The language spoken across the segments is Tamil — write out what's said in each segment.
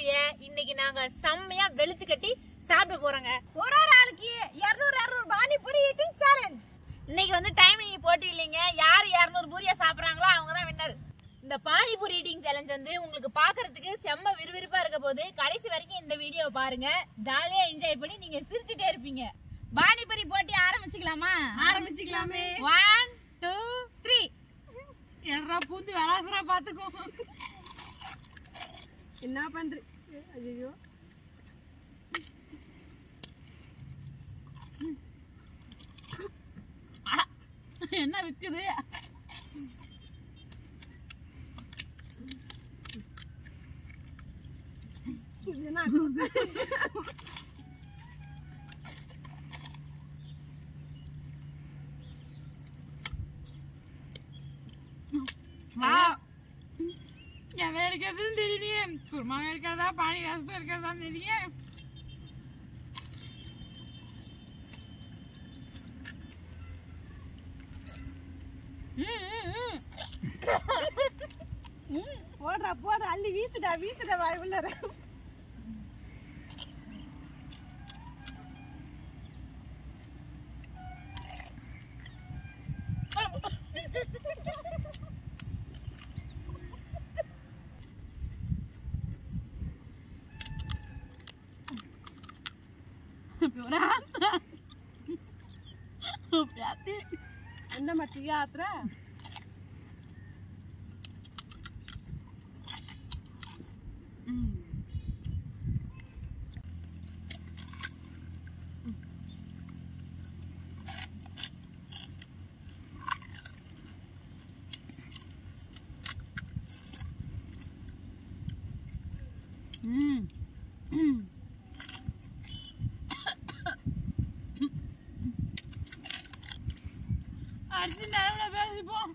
பூரியை இன்னைக்கு நாங்க செம்மையா வெளுத்து கட்டி சாப்பிட போறோங்க ஒரு ஒரு ஆளுக்கு இருநூறு இருநூறு பானிபூரி ஈட்டிங் சேலஞ்ச் இன்னைக்கு வந்து டைமிங் போட்டி இல்லைங்க யார் இரநூறு பூரியா சாப்பிடுறாங்களோ அவங்க தான் வின்னர் இந்த பானிபூரி ஈட்டிங் சேலஞ்ச் வந்து உங்களுக்கு பாக்குறதுக்கு செம்ம விறுவிறுப்பா இருக்க போது கடைசி வரைக்கும் இந்த வீடியோவை பாருங்க ஜாலியா என்ஜாய் பண்ணி நீங்க சிரிச்சுட்டே இருப்பீங்க பானிபூரி போட்டி ஆரம்பிச்சுக்கலாமா ஆரம்பிச்சுக்கலாமே. ஒன் டூ த்ரீ எறா பூந்து விளாசுறா பாத்துக்கோ என்ன பண்ற ஐயோ என்ன விக்குது என்ன வா எதை எடுக்கிறதுன்னு தெரியலையே குருமா எடுக்கிறதா பானி ரசம் எடுக்கிறதா தெரியல ம், ம், ம். போடுறா போடுறா அள்ளி வீசுடா வீசுடா வாய் உள்ளார என்ன மச்சி யாத்திர ம். ம். அடிச்சு நேரம் பேசிப்போம்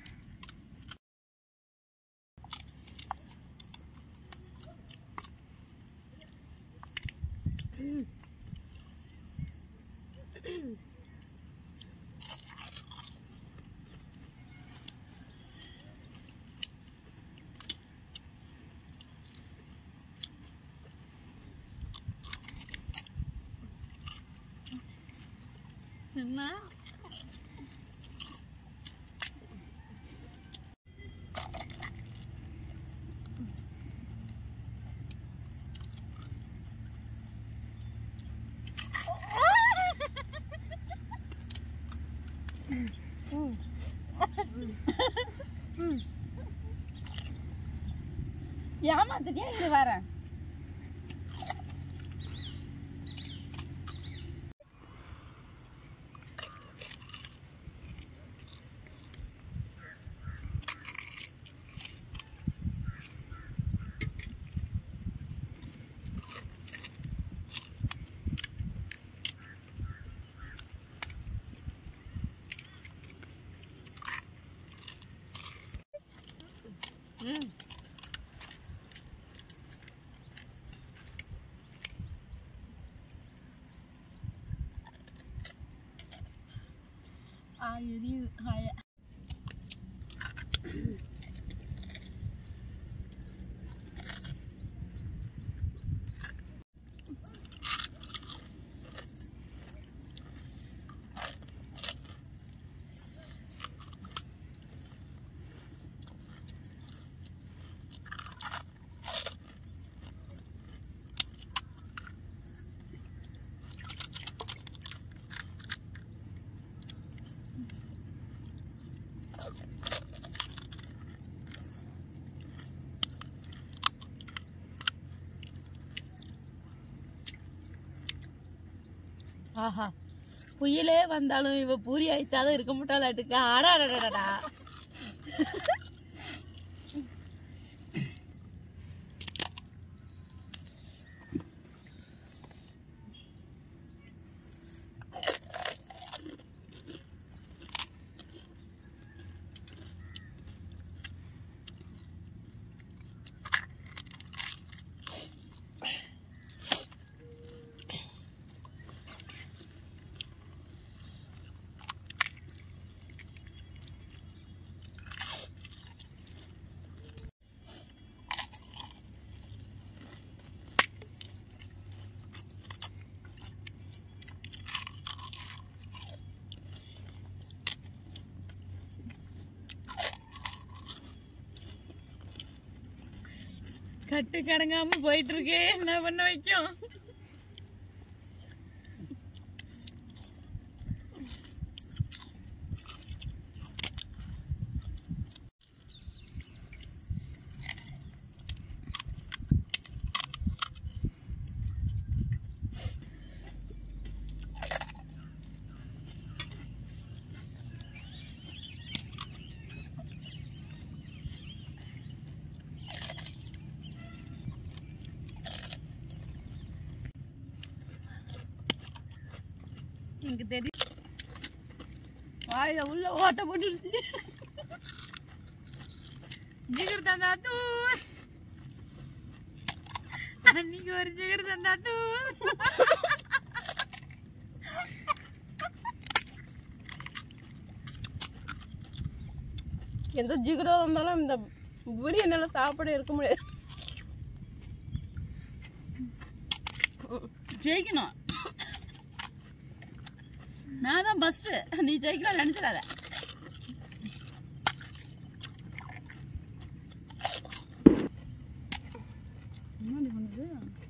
என்ன ஏமாத்துட்டியா இரு வரேன் ஆ எரியுது ஹாயா ஆஹா புயலே வந்தாலும் இவ பூரி ஆயிட்டாலும் இருக்க மாட்டாளாட்டுக்கா ஆடாடா கட்டு கடங்காம போயிட்டு இருக்கு என்ன பண்ண வைக்கும் எனக்கு தெரியும் வாயில உள்ள ஓட்ட போட்டுருச்சு ஜிகர் தந்தா தூ அன்னைக்கு ஒரு ஜிகர் தந்தா தூ எந்த ஜிகரம் இருந்தாலும் இந்த பூரி என்னால சாப்பிட இருக்க முடியாது ஜெயிக்கணும் நான் தான் ஃபர்ஸ்ட் நீ ஜெயிக்கலாம் நினைச்சிடாத என்னடி பண்ணுது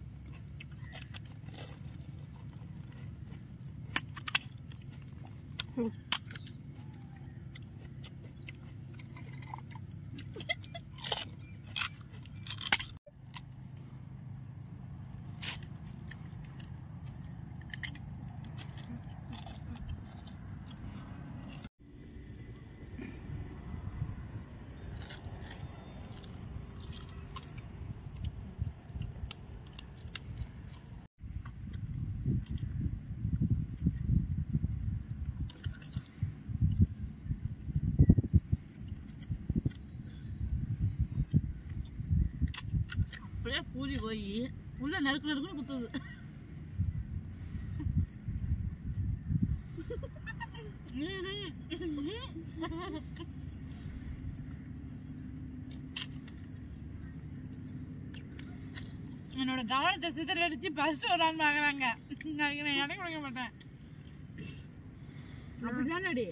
அப்படியே பூரி போய் உள்ள நறுக்கு நறுக்குன்னு குத்துது என்னோட கவனத்தை சிதறடிச்சு ஃபர்ஸ்ட் ஒரு ஆள் பாக்குறாங்க அதுக்கு நான் இடம் கொடுக்க மாட்டேன் அப்படிதானடி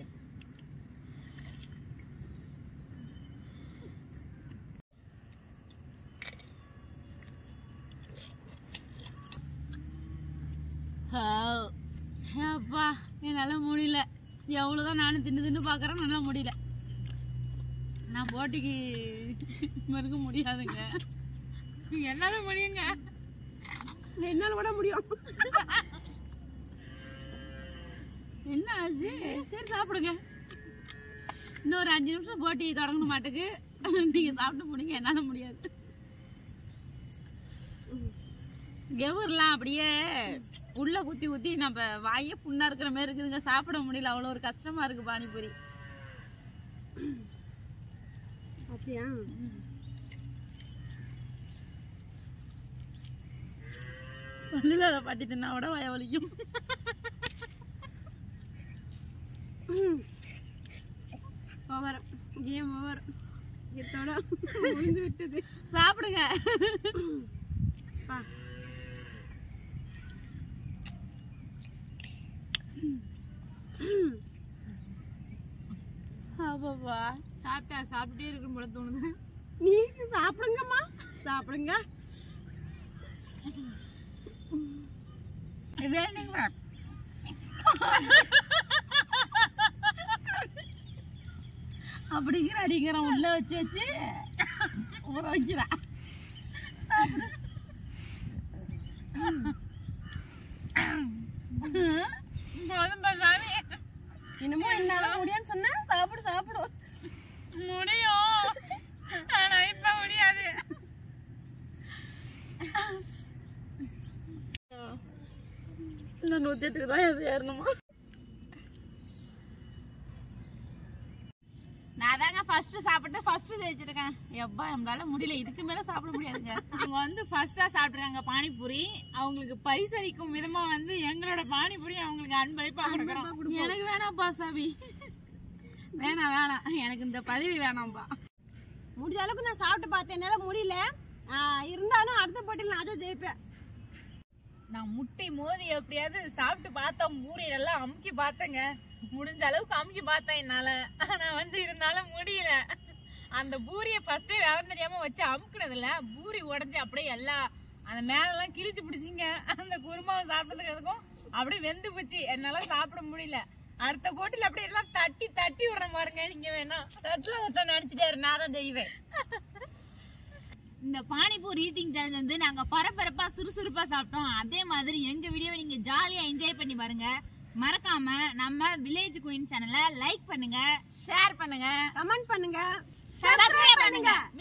அப்பா என்னால முடியல எவ்வளவுதான் நானும் தின்னு தின்னு பாக்குறேன் நல்லா முடியல நான் போட்டிக்கு மறுக்க முடியாதுங்க என்னால முடியுங்க என்னால விட முடியும் என்ன ஆச்சு சரி சாப்பிடுங்க இன்னும் ஒரு அஞ்சு நிமிஷம் போட்டி தொடங்கணும் மாட்டுக்கு நீங்க சாப்பிட்டு முடிங்க என்னால முடியாது கெவுர்லாம் அப்படியே உள்ள குத்தி குத்தி நம்ம வாயே புண்ணா இருக்கிற மாதிரி இருக்குதுங்க சாப்பிட முடியல அவ்வளோ ஒரு கஷ்டமா இருக்கு பானிபூரி அப்படியா பல்லுல அதை பாட்டி தின்னா விட வாய வலிக்கும் ஓவர் ஏன் ஓவர் இதோட முடிந்து விட்டது சாப்பிடுங்க பா ஆமாப்பா சாப்பிட்டா சாப்பிட்டே இருக்கணும் போல தோணுது நீங்க சாப்பிடுங்கம்மா சாப்பிடுங்க வேணுங்களா அப்படிங்கிற அடிக்கிறான் உள்ள வச்சு வச்சு ஊற வைக்கிறான் போதும்பா சாமி இன்னமும் என்னால முடியும்னு சொன்னா சாப்பிடு சாப்பிடு முடியும் ஆனா இப்ப முடியாது இன்னும் நூத்தி எட்டுக்கு தான் எது ஏறணுமா நான் தாங்க ஃபர்ஸ்ட் சாப்பிட்டு ஃபர்ஸ்ட் ஜெயிச்சிருக்கேன் எப்பா நம்மளால முடியல இதுக்கு மேல சாப்பிட முடியாதுங்க அவங்க வந்து ஃபர்ஸ்டா சாப்பிட்டுருக்காங்க பானிபூரி அவங்களுக்கு பரிசளிக்கும் விதமா வந்து எங்களோட பானிபூரி அவங்களுக்கு அன்பளிப்பா கொடுக்குறோம் எனக்கு வேணாம்ப்பா சாமி வேணாம் வேணாம் எனக்கு இந்த பதவி வேணாம்ப்பா முடிஞ்ச அளவுக்கு நான் சாப்பிட்டு பார்த்தேன் என்னால முடியல ஆ, இருந்தாலும் அடுத்த போட்டியில் நான் தான் ஜெயிப்பேன் நான் முட்டை மோதி எப்படியாவது சாப்பிட்டு பார்த்தோம் பூரி எல்லாம் அமுக்கி பார்த்தேங்க முடிஞ்ச அளவுக்கு அமுக்கி பார்த்தேன் என்னால ஆனா வந்து இருந்தாலும் முடியல அந்த பூரிய ஃபர்ஸ்டே வேலை தெரியாம வச்சு அமுக்குனதுல பூரி உடைஞ்சு அப்படியே எல்லா அந்த மேலெல்லாம் கிழிச்சு பிடிச்சிங்க அந்த குருமாவை சாப்பிட்டதுக்கு அதுக்கும் அப்படியே வெந்து போச்சு என்னால சாப்பிட முடியல அடுத்த போட்டில அப்படியே எல்லாம் தட்டி தட்டி விடுற பாருங்க நீங்க வேணா தட்டுல ஒருத்தன் நினைச்சிட்டாரு நான் தான் செய்வேன் இந்த பானிபூரி ஈட்டிங் சேலஞ்ச் வந்து நாங்க பரபரப்பா சுறுசுறுப்பா சாப்பிட்டோம் அதே மாதிரி எங்க வீடியோவை நீங்க ஜாலியா என்ஜாய் பண்ணி பாருங்க மறக்காம நம்ம வில்லேஜ் குயின் சேனலை லைக் பண்ணுங்க ஷேர் பண்ணுங்க கமெண்ட் பண்ணுங்க Subscribe subscribe பண்ணுங்க. பண்ணுங்க